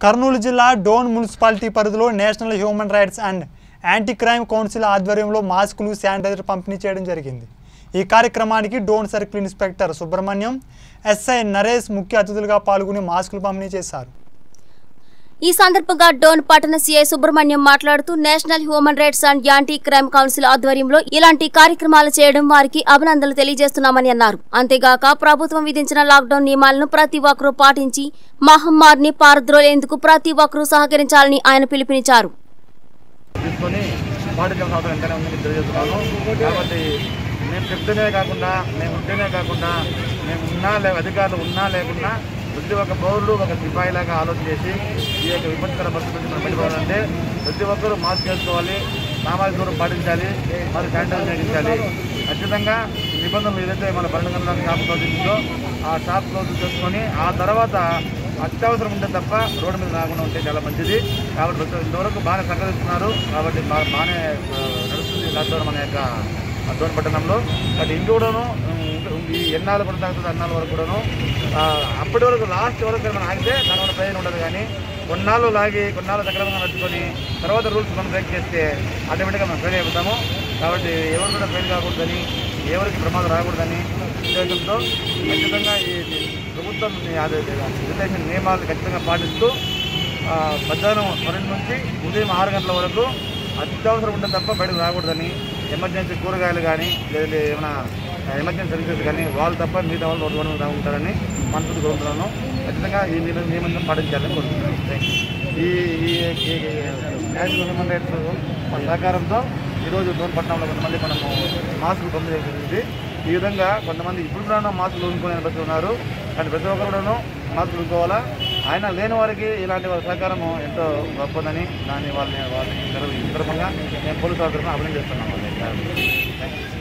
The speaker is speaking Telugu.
కర్నూలు జిల్లా డోన్ మున్సిపాలిటీ పరిధిలో national human rights and anti crime council ఆధ్వర్యంలో మాస్కులు శానిటైజర్ పంపిణీ చేయడం జరిగింది ఈ కార్యక్రమానికి Dhone circle inspector Subrahmanyam SI Naresh ముఖ్య అతిథులుగా పాల్గొని మాస్కులు పంపిణీ చేశారు ఈ సందర్భంగా డోన్ పట్టణ సీఐ సుబ్రహ్మణ్యం మాట్లాడుతూ national human rights and anti crime council ఆధ్వర్యంలో ఇలాంటి కార్యక్రమాలు చేయడం వారికి అభినందనలు తెలియజేస్తున్నామని అన్నారు అంతేగాక ప్రభుత్వం విధించిన లాక్డౌన్ నియమాలను ప్రతి ఒక్కరూ పాటించి మహమ్మారిని పారద్రోలేందుకు ప్రతి ఒక్కరూ సహకరించాలని ఆయన పిలుపునిచ్చారు తీసుకొని పాటించాల్సిన అవసరం ఎంతైనా ఉందని తెలియజేస్తున్నాను కాబట్టి మేము చెప్తేనే కాకుండా మేము ఉంటేనే కాకుండా మేము ఉన్నా లే అధికారులు ఉన్నా లేకున్నా ప్రతి ఒక్క పౌరులు ఒక సిపాయిలాగా ఆలోచన చేసి ఈ యొక్క విపత్కర పరిస్థితి నుంచి మనం బయటపడాలంటే ప్రతి ఒక్కరూ మాస్క్ వేసుకోవాలి సామాజిక దూరం పాటించాలి మరి శానిటైజర్ చేయించాలి ఖచ్చితంగా ఈ నిబంధనలు ఏదైతే మన పన్నెండు షాప్ క్లోజింగ్లో ఆ షాప్ క్లోజ్ చేసుకొని ఆ తర్వాత అత్యవసరం ఉంటే తప్ప రోడ్డు మీద రాకుండా ఉంటే చాలా మంచిది కాబట్టి ప్రతి- ఇంతవరకు బాగానే సహకరిస్తున్నారు కాబట్టి బాగా బాగానే ఆ, నడుస్తుంది లాక్డౌన్ మన యొక్క డోన్ పట్టణంలో బట్ ఇంకోడను ఈ ఎన్నాళ్ళు కొనసాగుతుంది అన్నాళ్ళ వరకు కూడాను ఆ, అప్పటి వరకు లాస్ట్ వరకు మనం ఆగితే దానివల్ల ప్రయోజనం ఉండదు కానీ కొన్నాళ్ళు లాగి కొన్నాళ్ళు సక్రమంగా నడుచుకొని తర్వాత రూల్స్ మనం బ్రేక్ చేస్తే ఆటోమేటిక్గా మనం ఫెయిల్ అయిపోతాము కాబట్టి ఎవరు కూడా ఫెయిల్ కాకూడదని ఎవరికి ప్రమాదం రాకూడదని ఉద్దేశంతో ఖచ్చితంగా ఈ ప్రభుత్వం నిర్దేశించిన నియమాలను ఖచ్చితంగా పాటిస్తూ ఆ, మధ్యాహ్నం పన్నెండు నుంచి ఉదయం ఆరు గంటల వరకు అత్యవసరం ఉంటే తప్ప బయటకు రాకూడదని ఎమర్జెన్సీ కూరగాయలు కానీ లేదా ఏమైనా ఎమర్జెన్సీ సర్వీసెస్ కానీ వాళ్ళు తప్ప మిగతా వాళ్ళు రోడ్డు వరకు ఉంటారని మనసుకు కోరుతున్నాను ఖచ్చితంగా ఈ నియమ- నియమం పాటించాలని కోరుతున్నాను థ్యాంక్ యూ. ఈ ఈ నేషనల్ హ్యూమన్ రైట్స్ మన సహకారంతో ఈరోజు దూరపట్నంలో కొంతమంది మనము మాస్కులు పంపిణీ జరిగింది ఈ విధంగా కొంతమంది ఇప్పుడు కూడా మాస్కులు కొనుక్కునే ప్రతి ఉన్నారు కానీ ప్రతి ఒక్కరు కూడాను మాస్కులు కొనుక్కోవాలా ఆయన లేని వారికి ఇలాంటి వాళ్ళ సహకారం ఎంతో గొప్పదని దాన్ని వాళ్ళని వాళ్ళని ఈ సందర్భంగా నేను పోలీసు వాళ్ళ తరఫున అభినందిస్తున్నాను వాళ్ళని. Thank you